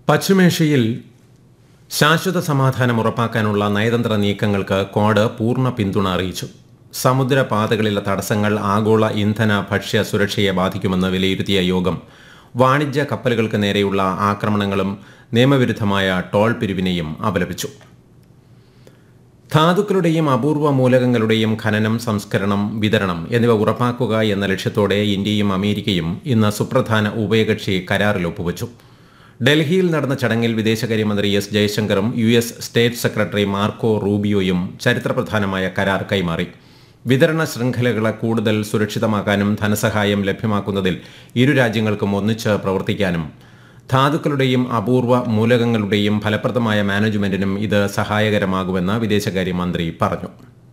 പശ്ചിമേഷ്യയിൽ ശാശ്വത സമാധാനം ഉറപ്പാക്കാനുള്ള നയതന്ത്ര നീക്കങ്ങൾക്ക് ക്വാഡ് പൂർണ്ണ പിന്തുണ അറിയിച്ചു സമുദ്രപാതകളിലെ തടസ്സങ്ങൾ ആഗോള ഇന്ധന ഭക്ഷ്യ സുരക്ഷയെ ബാധിക്കുമെന്ന് വിലയിരുത്തിയ യോഗം വാണിജ്യ കപ്പലുകൾക്ക് നേരെയുള്ള ആക്രമണങ്ങളും നിയമവിരുദ്ധമായ ടോൾ പിരിവിനെയും അപലപിച്ചു ധാതുക്കളുടെയും അപൂർവ മൂലകങ്ങളുടെയും ഖനനം സംസ്കരണം വിതരണം എന്നിവ ഉറപ്പാക്കുക എന്ന ലക്ഷ്യത്തോടെ ഇന്ത്യയും അമേരിക്കയും ഇന്ന് സുപ്രധാന ഉഭയകക്ഷി കരാറിൽ ഒപ്പുവച്ചു ഡൽഹിയിൽ നടന്ന ചടങ്ങിൽ വിദേശകാര്യമന്ത്രി എസ് ജയശങ്കറും U S state secretary Marco റൂബിയോയും ചരിത്രപ്രധാനമായ കരാർ കൈമാറി വിതരണ ശൃംഖലകളെ കൂടുതൽ സുരക്ഷിതമാക്കാനും ധനസഹായം ലഭ്യമാക്കുന്നതിൽ ഇരു രാജ്യങ്ങൾക്കും ഒന്നിച്ച് പ്രവർത്തിക്കാനും ധാതുക്കളുടെയും അപൂർവ മൂലകങ്ങളുടെയും ഫലപ്രദമായ മാനേജ്മെന്റിനും ഇത് സഹായകരമാകുമെന്ന് വിദേശകാര്യമന്ത്രി പറഞ്ഞു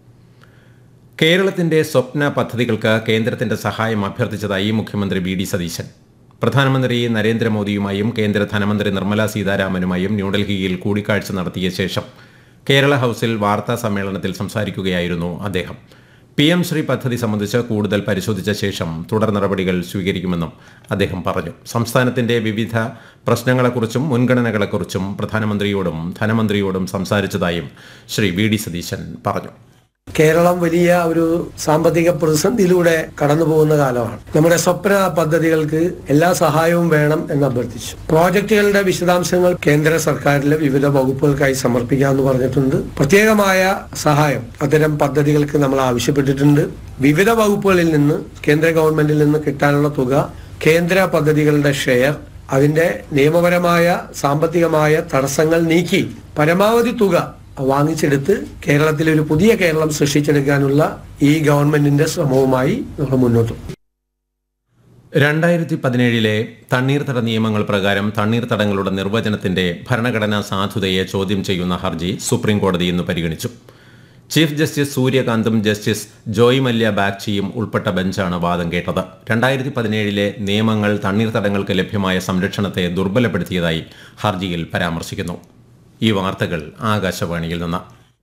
കേരളത്തിന്റെ സ്വപ്ന പദ്ധതികൾക്ക് കേന്ദ്രത്തിന്റെ സഹായം അഭ്യർത്ഥിച്ചതായി മുഖ്യമന്ത്രി വി ഡി സതീശൻ പ്രധാനമന്ത്രി നരേന്ദ്രമോദിയുമായും കേന്ദ്ര ധനമന്ത്രി നിർമ്മല സീതാരാമനുമായും ന്യൂഡൽഹിയിൽ കൂടിക്കാഴ്ച നടത്തിയ ശേഷം കേരള ഹൌസിൽ വാർത്താ സമ്മേളനത്തിൽ സംസാരിക്കുകയായിരുന്നു അദ്ദേഹം പി എം ശ്രീ പദ്ധതി സംബന്ധിച്ച് കൂടുതൽ പരിശോധിച്ച ശേഷം തുടർ നടപടികൾ സ്വീകരിക്കുമെന്നും അദ്ദേഹം പറഞ്ഞു സംസ്ഥാനത്തിന്റെ വിവിധ പ്രശ്നങ്ങളെക്കുറിച്ചും മുൻഗണനകളെക്കുറിച്ചും പ്രധാനമന്ത്രിയോടും ധനമന്ത്രിയോടും സംസാരിച്ചതായും ശ്രീ വി ഡി സതീശൻ പറഞ്ഞു കേരളം വലിയ ഒരു സാമ്പത്തിക പ്രതിസന്ധിയിലൂടെ കടന്നു പോകുന്ന കാലമാണ് നമ്മുടെ സ്വപ്ന പദ്ധതികൾക്ക് എല്ലാ സഹായവും വേണം എന്ന് അഭ്യർത്ഥിച്ചു പ്രോജക്റ്റുകളുടെ വിശദാംശങ്ങൾ കേന്ദ്ര സർക്കാരിലെ വിവിധ വകുപ്പുകൾക്കായി സമർപ്പിക്കാമെന്ന് പറഞ്ഞിട്ടുണ്ട് പ്രത്യേകമായ സഹായം അത്തരം പദ്ധതികൾക്ക് നമ്മൾ ആവശ്യപ്പെട്ടിട്ടുണ്ട് വിവിധ വകുപ്പുകളിൽ നിന്ന് കേന്ദ്ര ഗവൺമെന്റിൽ നിന്ന് കിട്ടാനുള്ള തുക കേന്ദ്ര പദ്ധതികളുടെ ഷെയർ അതിന്റെ നിയമപരമായ സാമ്പത്തികമായ തടസ്സങ്ങൾ നീക്കി പരമാവധി തുക വാങ്ങിച്ചെടുത്ത് കേരളത്തിലെ ഒരു പുതിയ കേരളം സൃഷ്ടിച്ചെടുക്കാനുള്ള ഈ ഗവൺമെന്റിന്റെ ശ്രമവുമായി നമ്മൾ മുന്നോട്ട് പോകും. രണ്ടായിരത്തി പതിനേഴിലെ തണ്ണീർത്തട നിയമങ്ങൾ പ്രകാരം തണ്ണീർത്തടങ്ങളുടെ നിർവചനത്തിന്റെ ഭരണഘടനാ സാധുതയെ ചോദ്യം ചെയ്യുന്ന ഹർജി സുപ്രീം കോടതി ഇന്ന് പരിഗണിച്ചു ചീഫ് ജസ്റ്റിസ് സൂര്യകാന്തും ജസ്റ്റിസ് ജോയ് മല്യ ബാഗ്ചിയും ഉൾപ്പെട്ട ബെഞ്ചാണ് വാദം കേട്ടത് രണ്ടായിരത്തി പതിനേഴിലെ നിയമങ്ങൾ തണ്ണീർത്തടങ്ങൾക്ക് ലഭ്യമായ സംരക്ഷണത്തെ ദുർബലപ്പെടുത്തിയതായി ഹർജിയിൽ പരാമർശിക്കുന്നു ഈ വാർത്തകൾ ആകാശവാണിയിൽ നിന്ന്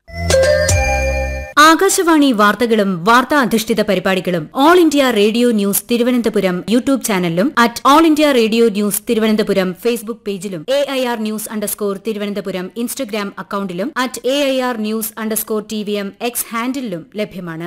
ആകാശവാണി വാർത്തകളും വാർത്താ അധിഷ്ഠിത പരിപാടികളും All India Radio news Thiruvananthapuram YouTube ചാനലിലും at All India Radio news Thiruvananthapuram Facebook പേജിലും A I R news underscore Thiruvananthapuram Instagram അക്കൌണ്ടിലും at A I R news underscore T V M X ഹാൻഡിലും ലഭ്യമാണ്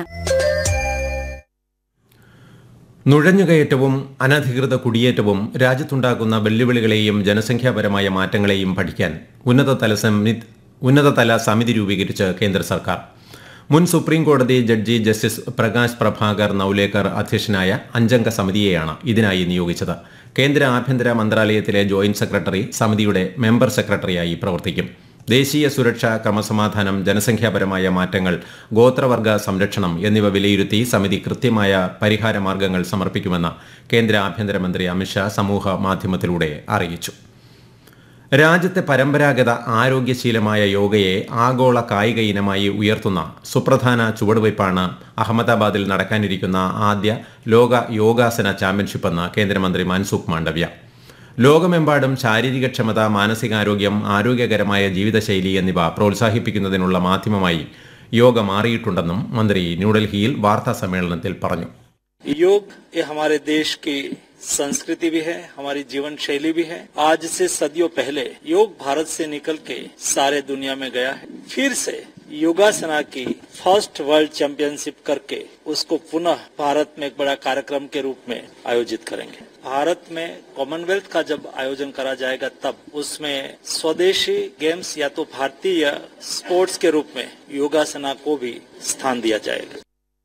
നുഴഞ്ഞുകയറ്റവും അനധികൃത കുടിയേറ്റവും രാജ്യത്തുണ്ടാക്കുന്ന വെല്ലുവിളികളെയും ജനസംഖ്യാപരമായ മാറ്റങ്ങളെയും പഠിക്കാൻ ഉന്നതതല സമിതി ഉന്നതതല സമിതി രൂപീകരിച്ച് കേന്ദ്ര സർക്കാർ മുൻ സുപ്രീം കോടതി ജഡ്ജി ജസ്റ്റിസ് പ്രകാശ് പ്രഭാകർ നൌലേക്കർ അധ്യക്ഷനായ അഞ്ചംഗ സമിതിയെയാണ് ഇതിനായി നിയോഗിച്ചത് കേന്ദ്ര ആഭ്യന്തര മന്ത്രാലയത്തിലെ ജോയിന്റ് സെക്രട്ടറി സമിതിയുടെ മെമ്പർ സെക്രട്ടറിയായി പ്രവർത്തിക്കും ദേശീയ സുരക്ഷ ക്രമസമാധാനം ജനസംഖ്യാപരമായ മാറ്റങ്ങൾ ഗോത്രവർഗ സംരക്ഷണം എന്നിവ വിലയിരുത്തി സമിതി കൃത്യമായ പരിഹാര മാർഗങ്ങൾ സമർപ്പിക്കുമെന്ന് കേന്ദ്ര ആഭ്യന്തരമന്ത്രി അമിത്ഷാ സമൂഹ മാധ്യമത്തിലൂടെ അറിയിച്ചു രാജ്യത്തെ പരമ്പരാഗത ആരോഗ്യശീലമായ യോഗയെ ആഗോള കായിക ഇനമായി ഉയർത്തുന്ന സുപ്രധാന ചുവടുവയ്പ്പാണ് അഹമ്മദാബാദിൽ നടക്കാനിരിക്കുന്ന ആദ്യ ലോക യോഗാസന ചാമ്പ്യൻഷിപ്പെന്ന് കേന്ദ്രമന്ത്രി മൻസുഖ് മാണ്ഡവ്യ ലോകമെമ്പാടും ശാരീരികക്ഷമത മാനസികാരോഗ്യം ആരോഗ്യകരമായ ജീവിതശൈലി എന്നിവ പ്രോത്സാഹിപ്പിക്കുന്നതിനുള്ള മാധ്യമമായി യോഗ മാറിയിട്ടുണ്ടെന്നും മന്ത്രി ന്യൂഡൽഹിയിൽ വാർത്താ സമ്മേളനത്തിൽ പറഞ്ഞു योग ये हमारे देश की संस्कृति भी है हमारी जीवन शैली भी है आज से सदियों पहले योग भारत से निकल के सारे दुनिया में गया है फिर से योगासना की फर्स्ट वर्ल्ड चैंपियनशिप करके उसको पुनः भारत में एक बड़ा कार्यक्रम के रूप में आयोजित करेंगे भारत में कॉमनवेल्थ का जब आयोजन करा जाएगा तब उसमें स्वदेशी गेम्स या तो भारतीय स्पोर्ट्स के रूप में योगासना को भी स्थान दिया जाएगा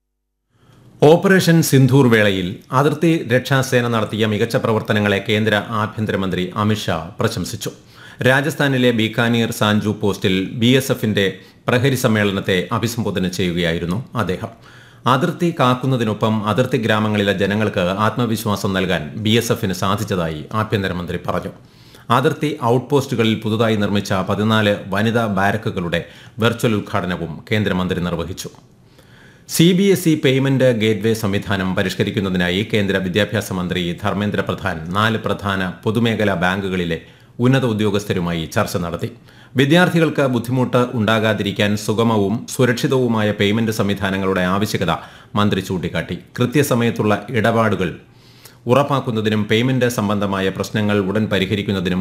ഓപ്പറേഷൻ സിന്ധൂർ വേളയിൽ അതിർത്തി രക്ഷാസേന നടത്തിയ മികച്ച പ്രവർത്തനങ്ങളെ കേന്ദ്ര ആഭ്യന്തരമന്ത്രി അമിത്ഷാ പ്രശംസിച്ചു രാജസ്ഥാനിലെ ബീക്കാനീർ സാൻജു പോസ്റ്റിൽ ബി എസ് എഫിന്റെ പ്രഹരി സമ്മേളനത്തെ അഭിസംബോധന ചെയ്യുകയായിരുന്നു അദ്ദേഹം അതിർത്തി കാക്കുന്നതിനൊപ്പം അതിർത്തി ഗ്രാമങ്ങളിലെ ജനങ്ങൾക്ക് ആത്മവിശ്വാസം നൽകാൻ ബി എസ് എഫിന് സാധിച്ചതായി ആഭ്യന്തരമന്ത്രി പറഞ്ഞു അതിർത്തി ഔട്ട്പോസ്റ്റുകളിൽ പുതുതായി നിർമ്മിച്ച പതിനാല് വനിതാ ബാരക്കുകളുടെ വെർച്വൽ ഉദ്ഘാടനവും കേന്ദ്രമന്ത്രി നിർവഹിച്ചു C B S E payment gateway സംവിധാനം പരിഷ്കരിക്കുന്നതിനായി കേന്ദ്ര വിദ്യാഭ്യാസ മന്ത്രി ധർമ്മേന്ദ്ര പ്രധാൻ നാല് പ്രധാന പൊതുമേഖലാ ബാങ്കുകളിലെ ഉന്നത ഉദ്യോഗസ്ഥരുമായി ചർച്ച നടത്തി വിദ്യാർത്ഥികൾക്ക് ബുദ്ധിമുട്ട് ഉണ്ടാകാതിരിക്കാൻ സുഗമവും സുരക്ഷിതവുമായ പേയ്മെന്റ് സംവിധാനങ്ങളുടെ ആവശ്യകത മന്ത്രി ചൂണ്ടിക്കാട്ടി കൃത്യസമയത്തുള്ള ഇടപാടുകൾ ഉറപ്പാക്കുന്നതിനും പേയ്മെന്റ് സംബന്ധമായ പ്രശ്നങ്ങൾ ഉടൻ പരിഹരിക്കുന്നതിനും